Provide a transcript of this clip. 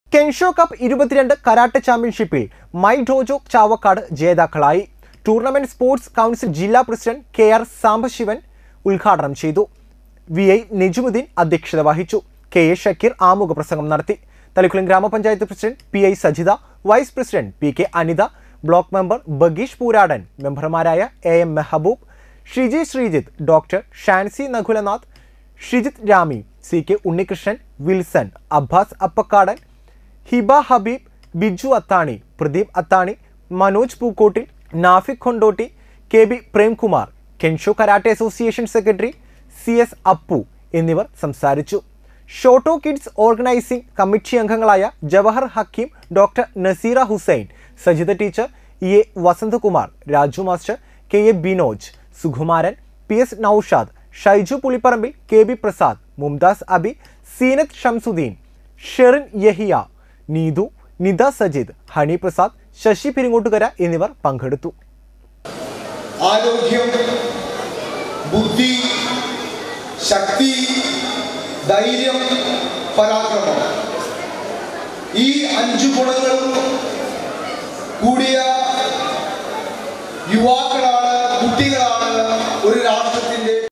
കെൻഷോ cup ഇരുപത്തിരണ്ട് karate ചാമ്പ്യൻഷിപ്പിൽ my dojo Chavakkad ജേതാക്കളായി ടൂർണമെന്റ് സ്പോർട്സ് കൗൺസിൽ ജില്ലാ പ്രസിഡന്റ് കെ ആർ സാംബശിവൻ ഉദ്ഘാടനം ചെയ്തു വി ഐ നെജുമുദ്ദീൻ അധ്യക്ഷത വഹിച്ചു കെ എ ഷക്കീർ ആമുഖ പ്രസംഗം നടത്തി തളിക്കുളം ഗ്രാമപഞ്ചായത്ത് president P I Sajitha vice president P K Anitha block member Bageesh Pooradan മെമ്പർമാരായ A M Mehboob Shiji Sreejith doctor Shancy Nakulanath Shijith Rami C K Unnikrishnan Wilson Abbas Appakkadan Hiba Habeeb Biju Athani Pradeep Athani Manoj Pookottil Nafik Kondotty K B Premkumar Kensho karate association secretary C S Appu എന്നിവർ സംസാരിച്ചു ഷോട്ടോ കിഡ്സ് ഓർഗനൈസിംഗ് കമ്മിറ്റി അംഗങ്ങളായ Jawahar Hakeem doctor Naseera Hussain Sajitha teacher E A Vasanthakumar Raju master K A Binoj Sukumaran P S Noushad Shaiju Pulipparambil K B Prasad Mumtaz Abi Seenath Shamsuddin Sherin Yahiya Neethu Nitha Sajid Honey Prasad Sasi Peringottukara എന്നിവർ പങ്കെടുത്തു ആരോഗ്യം ബുദ്ധി ശക്തി ധൈര്യം പരാക്രമം ഈ അഞ്ചു ഗുണങ്ങൾ കൂടിയ യുവാക്കളാണ് കുട്ടികളാണ് ഒരു രാഷ്ട്രത്തിന്